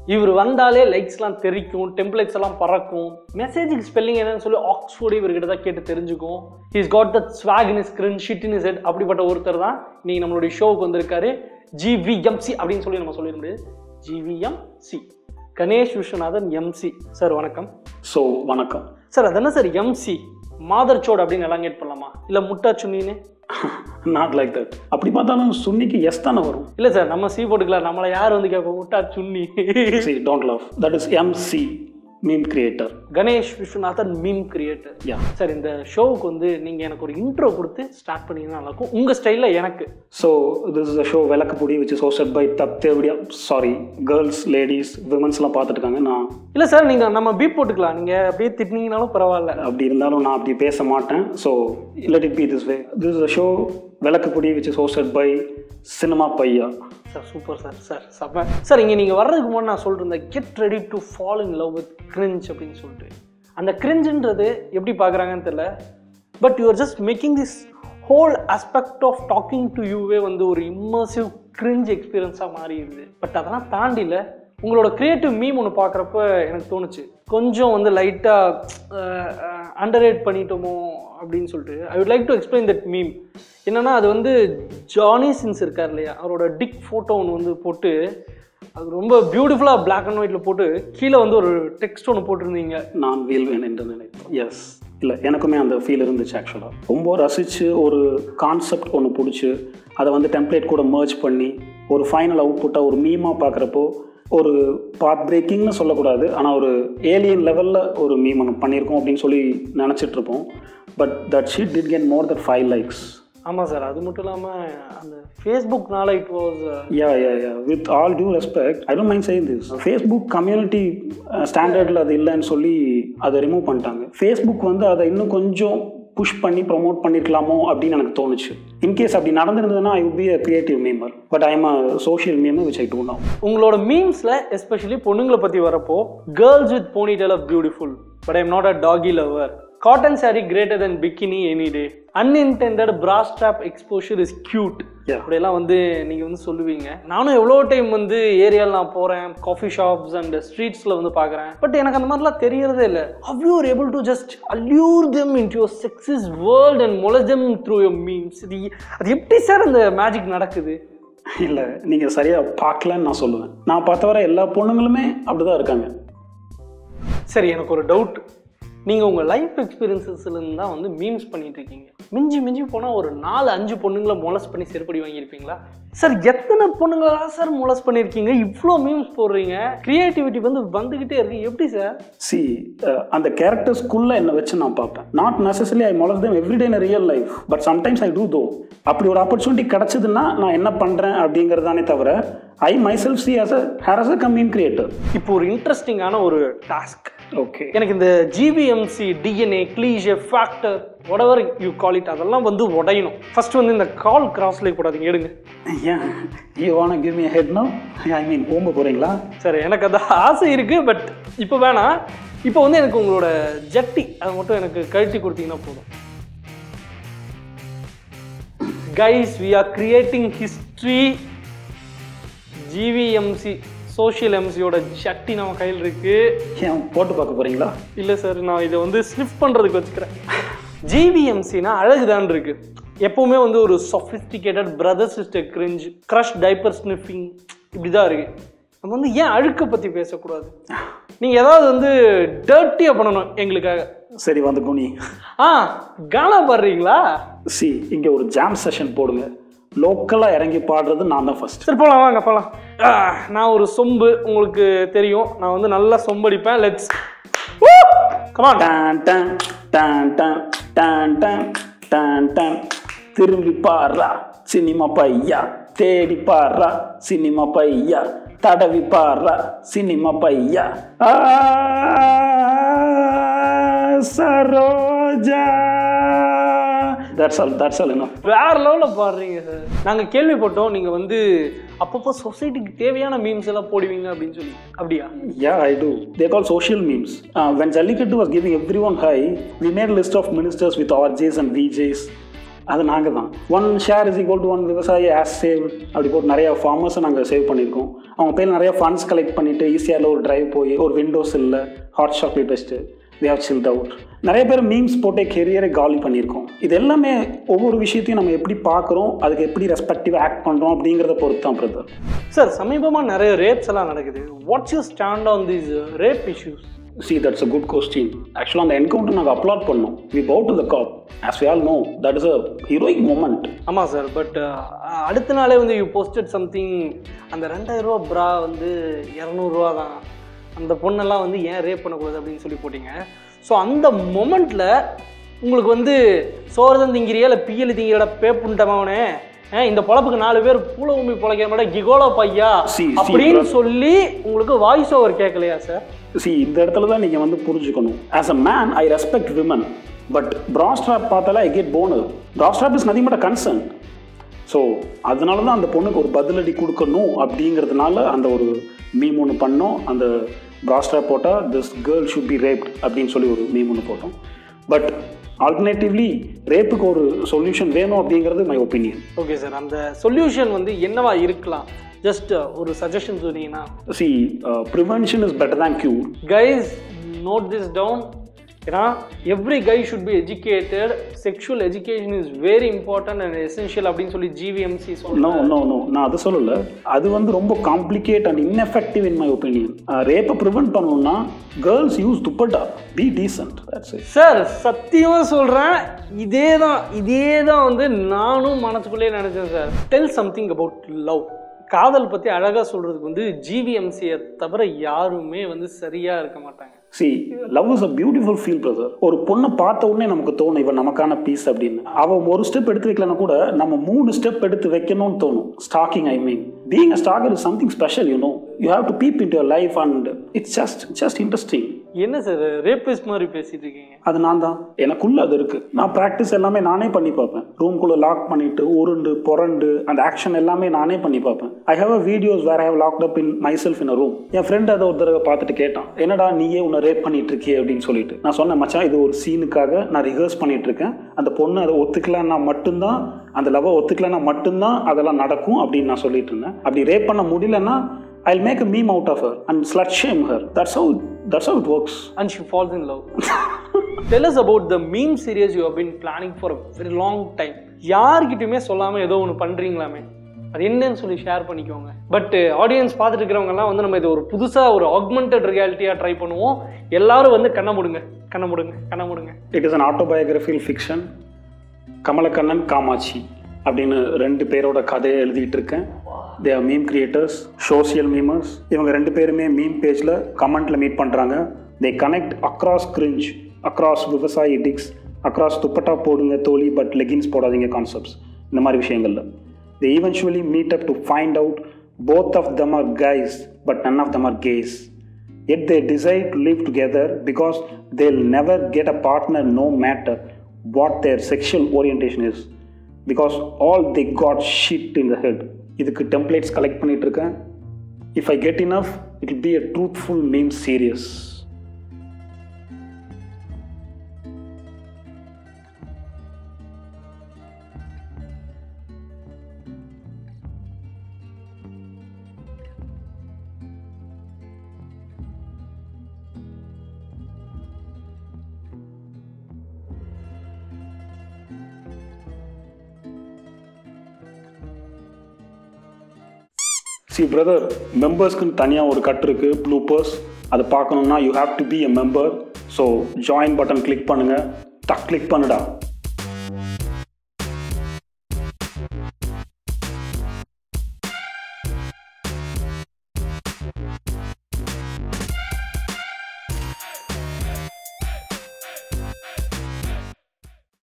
இவர் வந்தாலே லைக்ஸ்லாம் தெரிக்கும் டெம்ப்ளேட்ஸ் எல்லாம் பறக்கும் மெசேஜுக்கு ஸ்பெல்லிங் என்னன்னு சொல்லி ஆக்ஸ்ஃபோர்டு இவர்கிட்ட தான் கேட்டு தெரிஞ்சுக்கும் he's got the swag in his grin shit in his head அப்படிப்பட்ட ஒருத்தர் தான் இன்னைக்கு நம்மளுடைய ஷோவுக்கு வந்திருக்காரு ஜிவிஎம்சி அப்படின்னு சொல்லி நம்ம சொல்லிட முடியாது GVMC Ganesh Viswanathan MC sir வணக்கம் ஸோ வணக்கம் சார் அது என்ன சார் எம்சி மாதர் சோட் அப்படின்னு எல்லாம் கேட் பண்ணலாமா இல்லை முட்டா சுன்னின்னு நாட் லைக் தட் அப்படி பார்த்தாலும் சுன்னிக்கு எஸ் தானே வரும் இல்லை சார் நம்ம சி போட்டுக்கலாம் நம்மளை யார் வந்து கேட்போம் முட்டா சுன்னி see don't love that is MC meme creator Ganesh Viswanathan meme creator yeah sir இந்த ஷோவுக்கு வந்து நீங்கள் எனக்கு ஒரு இன்ட்ரோ கொடுத்து ஸ்டார்ட் பண்ணீங்கன்னா நல்லாயிருக்கும் உங்கள் ஸ்டைலில் எனக்கு so this is a show Vilakkupodi which is hosted by தப் தேவடியா சாரி கேர்ள்ஸ் லேடிஸ் விமன்ஸ்லாம் பார்த்துட்டு இருக்காங்க நான் இல்லை சார் நீங்கள் நம்ம பீப் போட்டுக்கலாம் நீங்கள் அப்படியே திட்டினீங்கனாலும் பரவாயில்ல அப்படி இருந்தாலும் நான் அப்படி பேச மாட்டேன் so let it be this way this is a show Vilakkupodi which is hosted by cinema பையா சார் சூப்பர் சார் சார் செம்ம சார் இங்கே நீங்கள் வர்றதுக்கு முன்னாடி நான் சொல்லிருந்தேன் get ready to fall in love with cringe அப்படின்னு சொல்லிட்டு அந்த கிரிஞ்சுன்றது எப்படி பார்க்குறாங்கன்னு தெரியல but you are just making this whole aspect of talking to யூவே வந்து ஒரு இம்மர்சிவ் கிரிஞ்ச் எக்ஸ்பீரியன்ஸாக மாறிடுது பட் அதெல்லாம் தாண்டில உங்களோட கிரியேட்டிவ் மீம் ஒன்று பார்க்குறப்ப எனக்கு தோணுச்சு கொஞ்சம் வந்து லைட்டாக அண்டர்ரேட் பண்ணிட்டோமோ அப்படின்னு சொல்லிட்டு I would like to explain that meme என்னன்னா அது வந்து ஜானி சின்ஸ் இருக்கார் இல்லையா அவரோட டிக் ஃபோட்டோ ஒன்று வந்து போட்டு அது ரொம்ப பியூட்டிஃபுல்லாக Black அண்ட் ஒயிட்டில் போட்டு கீழே வந்து ஒரு டெக்ஸ்ட் ஒன்று போட்டிருந்தீங்க நான் வீழ்வேன் என்று நினைத்தேன் எஸ் இல்லை எனக்குமே அந்த ஃபீல் இருந்துச்சு ஆக்சுவலாக ரொம்ப ரசித்து ஒரு கான்செப்ட் ஒன்று பிடிச்சி அதை வந்து டெம்ப்ளேட் கூட மர்ஜ் பண்ணி ஒரு ஃபைனல் அவுட்புட்டாக ஒரு மீமாக பார்க்குறப்போ ஒரு பாத் பிரேக்கிங்னு சொல்லக்கூடாது ஆனால் ஒரு ஏலியன் லெவலில் ஒரு மீம் ஒன்று பண்ணியிருக்கோம் அப்படின்னு சொல்லி நினச்சிட்டு இருப்போம் but that sheet did get more that five likes ஆமாம் சார் அது மட்டும் இல்லாமல் அந்த ஃபேஸ்புக்னால it was yeah yeah yeah with all due respect I don't mind saying this Facebook community ஸ்டாண்டர்டில் அது இல்லைன்னு சொல்லி அதை ரிமூவ் பண்ணிட்டாங்க ஃபேஸ்புக் வந்து அதை இன்னும் கொஞ்சம் புஷ் பண்ணி ப்ரோமோட் பண்ணியிருக்கலாமோ அப்படின்னு எனக்கு தோணுச்சு இன்கேஸ் அப்படி நடந்திருந்ததுன்னா I would be a creative memer but I am a social memer which I do now உங்களோட மீம்ஸில் எஸ்பெஷலி பொண்ணுங்களை பற்றி வரப்போ girls with ponytail of beautiful but I'm not a doggy lover cotton saree greater than bikini any day unintended bra strap exposure இஸ் cute Yeah. அப்படியெல்லாம் வந்து நீங்கள் வந்து சொல்லுவீங்க நானும் எவ்வளோ டைம் வந்து ஏரியாவில் நான் போகிறேன் காஃபி ஷாப்ஸ் அண்ட் ஸ்ட்ரீட்ஸில் வந்து பார்க்குறேன் பட் எனக்கு அந்த மாதிரிலாம் தெரியறதே இல்லை how you are able to just allure them in your sexist world and molest them through your memes இது அது எப்படி சார் அந்த மேஜிக் நடக்குது இல்லை நீங்கள் சரியாக பார்க்கலன்னு நான் சொல்லுவேன் நான் பார்த்த வர எல்லா பொண்ணுங்களுமே அப்படி தான் இருக்காங்க சரி எனக்கு ஒரு டவுட் நீங்கள் உங்கள் லைஃப் எக்ஸ்பீரியன்சஸ்லேருந்து தான் வந்து மீம்ஸ் பண்ணிட்டு இருக்கீங்க மிஞ்சி மிஞ்சி போனால் ஒரு நாலு அஞ்சு பொண்ணுங்களை மொலஸ் பண்ணி செருப்படி வாங்கியிருப்பீங்களா சார் எத்தனை பொண்ணுங்களா சார் மொலஸ் பண்ணியிருக்கீங்க இவ்வளோ மீம்ஸ் போடுறீங்க கிரியேட்டிவிட்டி வந்து வந்துக்கிட்டே இருக்கு எப்படி சார் சி அந்த கேரக்டர்ஸ்குள்ளே என்னை வச்சு நான் பார்ப்பேன் not necessary I molest them everyday in real life but sometimes I do though அப்படி ஒரு ஆப்பர்ச்சுனிட்டி கிடச்சிதுன்னா நான் என்ன பண்ணுறேன் அப்படிங்கிறதானே தவிர I myself see as a hair as a commune creator இப்போ ஒரு இன்ட்ரெஸ்டிங்கான ஒரு டாஸ்க் ஓகே எனக்கு இந்த GPMC DNA cliche factor whatever you call it அதெல்லாம் வந்து உடையணும் ஃபர்ஸ்ட் வந்து இந்த கால் கிராஸ்லேயே போடாதீங்க எடுங்க ஏன் you want give me head no I mean ஓம்ப போகிறீங்களா சரி எனக்கு அது ஆசை இருக்கு பட் இப்போ வேணாம் இப்போ வந்து எனக்கு உங்களோட ஜட்டி அதை மட்டும் எனக்கு கழட்டி கொடுத்தீங்கன்னா போதும் guys we are creating history GVMC social எம்சியோட ஜட்டி நம்ம கையில் இருக்கு ஏன் போட்டு பார்க்க போகிறீங்களா இல்லை சார் நான் இதை வந்து ஸ்னிஃப் பண்ணுறதுக்கு வச்சுக்கிறேன் ஜிவிஎம்சினா அழகுதான் இருக்கு எப்பவுமே வந்து ஒரு sophisticated brother sister cringe crush diaper sniffing இப்படி தான் இருக்கு நம்ம வந்து ஏன் அழுக்க பற்றி பேசக்கூடாது நீங்கள் ஏதாவது வந்து டர்ட்டியாக பண்ணணும் எங்களுக்காக சரி வந்து குனி ஆ கானா பாடுறீங்களா சி இங்கே ஒரு ஜாம் செஷன் போடுங்க லோக்கலாக இறங்கி பாடுறது நான் தான் ஃபர்ஸ்ட் சரி போகலாம் வாங்க போகலாம் ஆ, நான் ஒரு சொம்பு உங்களுக்கு தெரியும் நான் வந்து நல்லா சொம்படிப்பேன் லெட்ஸ் கமான் டான் டான் டான் டான் டான் டான் டான் டான் திரும்பி பாடுறா சினிமா பையா தேடி பாடுறா சினிமா பையா தடவி பாடுறா சினிமா பையா ஆ, Saroja that's all that's all என்ன வேற லெவலில் பாடுறீங்க சார் நாங்கள் கேள்விப்பட்டோம் நீங்கள் வந்து அப்பப்போ சொசைட்டிக்கு தேவையான மீம்ஸ் எல்லாம் போடுவீங்க அப்படின்னு சொல்லி அப்படியா Yeah, I do. They call social memes. Uh, when Jallikattu was giving everyone high, we made a list of ministers with RJs and VJs. அது நாங்கள் தான் one share is equal to one விவசாயி as save அப்படி போட்டு நிறைய ஃபார்மர்ஸை நாங்கள் save பண்ணியிருக்கோம் அவங்க பேர் நிறைய ஃபண்ட்ஸ் கலெக்ட் பண்ணிவிட்டு ஈஸியாக ஒரு டிரைவ் போய் ஒரு விண்டோஸ் இல்லை ஹாட் சாக்லேட் வச்சுட்டு வி ஹவ் சில்ட் அவுட் நிறைய பேர் மீம்ஸ் போட்டே கெரியரை காலி பண்ணியிருக்கோம் இது எல்லாமே ஒவ்வொரு விஷயத்தையும் நம்ம எப்படி பார்க்குறோம் அதுக்கு எப்படி ரெஸ்பெக்டிவாக ஆக்ட் பண்ணுறோம் அப்படிங்கிறத பொறுத்து தான் பிரதர் சார் சமீபமாக நிறைய ரேப்ஸ் எல்லாம் நடக்குது what's you stand on these rape issues see that's a good question ஆக்சுவலாக அந்த என்கவுண்டர் நாங்கள் அப்லோட் பண்ணோம் we bow to the cop as we all know that is a heroic moment ஆமாம் sir but அடுத்த நாளே வந்து யூ போஸ்டட் சம்திங் அந்த ரெண்டாயிரம் ரூபா ப்ரா வந்து இரநூறுவா தான் அந்த பொண்ணெல்லாம் வந்து ஏன் ரேப் பண்ணக்கூடாது அப்படின்னு சொல்லி போட்டீங்க ஸோ அந்த மொமெண்ட்டில் உங்களுக்கு வந்து சோறுதான் திங்கிறியா இல்லை பிஎல் திங்கிறட பேப்புண்டமாவனே இந்த பொழப்புக்கு நாலு பேர் பூல உமி பொழைக்கிற மாதிரி கிகோலோ பையா See, see, அப்படின்னு bro. சொல்லி உங்களுக்கு வாய்ஸ் ஓவர் கேட்கலையா சார் சி இந்த இடத்துல தான் நீங்கள் வந்து புரிஞ்சுக்கணும் as a man I respect women but bra strap பார்த்தாலே I get bonus bra strap is nothing but concern so அதனால தான் அந்த பொண்ணுக்கு ஒரு பதிலடி கொடுக்கணும் அப்படிங்கிறதுனால அந்த ஒரு மீம் ஒன்று பண்ணோம் அந்த ப்ராஸ்ட்ராப் போட்டால் this girl should be raped அப்படின்னு சொல்லி ஒரு மீம் ஒன்று போட்டோம் பட் ஆல்டர்னேட்டிவ்லி ரேப்புக்கு ஒரு சொல்யூஷன் வேணும் அப்படிங்கிறது மை ஒப்பீனியன் ஓகே சார் அந்த சொல்யூஷன் வந்து என்னவா இருக்கலாம் ஜஸ்ட் ஒரு சஜஷன் சொன்னீங்கன்னா see prevention is better than cure guys note this down ஏன்னா every guy should be educated sexual education is very important and essential அப்படின்னு சொல்லி ஜிவிஎம்சி நோ சொல்லுவோம் நோ நோ நான் அதை சொல்லலை அது வந்து ரொம்ப complicate and ineffective in my opinion ரேப்பை ப்ரிவென்ட் பண்ணணும்னா girls use dupatta be decent that's it sir சத்தியமாக சொல்கிறேன் இதே தான் இதே தான் வந்து நானும் மனசுக்குள்ளேயே நினச்சேன் sir tell something about love காதல் பற்றி அழகாக சொல்கிறதுக்கு வந்து ஜிவிஎம்சியை தவிர யாருமே வந்து சரியாக இருக்க மாட்டாங்க see love is a beautiful feel brother ஒரு பொண்ணை பார்த்த உடனே நமக்கு தோணும் இவன் நமக்கான பீஸ் அப்படின்னு அவன் ஒரு ஸ்டெப் எடுத்து வைக்கலனா கூட நம்ம மூணு ஸ்டெப் எடுத்து வைக்கணும்னு தோணும் stalking I mean being a stalker is something special you know you have to peep in your life and it's just just interesting என்ன சார் ரேபிஸ் மாதிரி பேசிட்டு இருக்கீங்க அது நான் தான் எனக்குள்ள அது இருக்கு நான் ப்ராக்டிஸ் எல்லாமே நானே பண்ணி பார்ப்பேன் ரூம்குள்ள லாக் பண்ணிட்டு உருண்டு புரண்டு அந்த ஆக்ஷன் எல்லாமே நானே பண்ணி பார்ப்பேன் I have a videos where I have locked up in myself in a room என் ஃப்ரெண்ட் அதை ஒரு தடவை பார்த்துட்டு கேட்டான் என்னடா நீயே உன்னை ரேப் பண்ணிட்டு இருக்கியே அப்படின்னு சொல்லிட்டு நான் சொன்னேன் மச்சான் இது ஒரு சீனுக்காக நான் ரிஹர்ஸ் பண்ணிட்டு இருக்கேன் அந்த பொண்ணு அதை ஒத்துக்கலன்னா மட்டும்தான் அந்த லவ்வை ஒத்துக்கலன்னா மட்டும்தான் அதெல்லாம் நடக்கும் அப்படின்னு நான் சொல்லிட்டு இருந்தேன் அப்படி ரேப் பண்ண முடியலன்னா I make a meme out of her and slut shame her that's how that's how it works and she falls in love. Tell us about the meme series you have been planning for a very long time. யார்கிட்டயுமே சொல்லாம ஏதோ ஒன்று பண்றீங்களாமே அது என்னன்னு சொல்லி share பண்ணிக்கோங்க but audience பார்த்துட்டு இருக்கிறவங்கலாம் வந்து நம்ம இது ஒரு புதுசாக ஒரு ஆக்மெண்டட் ரியாலிட்டியாக ட்ரை பண்ணுவோம் எல்லாரும் வந்து கண்ண முடுங்க கண்ண முடுங்க கண்ண முடுங்க it is an autobiographical fiction Kamalakannan Kamakshi அப்படின்னு ரெண்டு பேரோட கதையை எழுதிட்டு இருக்கேன் they are meme creators social memers இவங்க ரெண்டு பேருமே மீம் பேஜில் கமெண்ட்டில் மீட் பண்ணுறாங்க they connect across cringe across விவசாயி டிக்ஸ் அக்ராஸ் துப்பட்டா போடுங்க தோழி பட் லெகின்ஸ் போடாதீங்க கான்செப்ட்ஸ் இந்த மாதிரி விஷயங்கள்ல they eventually meet up to find out both of them are guys but none of them are gays Yet they decide to live together because they'll never get a partner no matter what their sexual orientation is. Because all they got shit in the head. இதுக்கு templates collect பண்ணிட்டு இருக்கேன் if I get enough it will be a truthful meme serious see brother மெம்பர்ஸ்க்குன்னு தனியாக ஒரு cut இருக்குது bloopers அதை பார்க்கணுன்னா you have to be a member so join button click பண்ணுங்கள் டக் கிளிக் பண்ணுடா